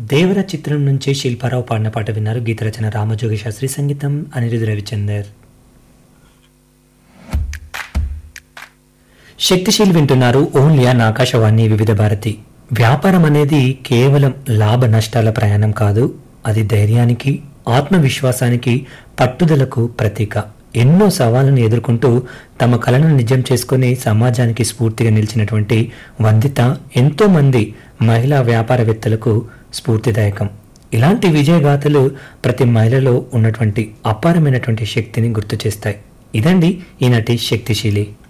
దేవర చిత్రం నుంచి శిల్పారావు పాడిన పాట విన్నారు గీత రచన రామజోగి శాస్త్రి సంగీతం అనిరుద్ధ రవిచందర్ శక్తిశీల్ వింటున్నారు ఓన్లీ ఆన్ ఆకాశవాణి వివిధ భారతి వ్యాపారం అనేది కేవలం లాభ నష్టాల ప్రయాణం కాదు అది ధైర్యానికి ఆత్మవిశ్వాసానికి పట్టుదలకు ప్రతీక ఎన్నో సవాళ్లను ఎదుర్కొంటూ తమ కలను నిజం చేసుకుని సమాజానికి స్ఫూర్తిగా నిలిచినటువంటి వందిత ఎంతో మంది మహిళా వ్యాపారవేత్తలకు స్ఫూర్తిదాయకం ఇలాంటి విజయగాథలు ప్రతి మహిళలో ఉన్నటువంటి అపారమైనటువంటి శక్తిని గుర్తు చేస్తాయి ఇదండి ఈనాటి శక్తిశీలి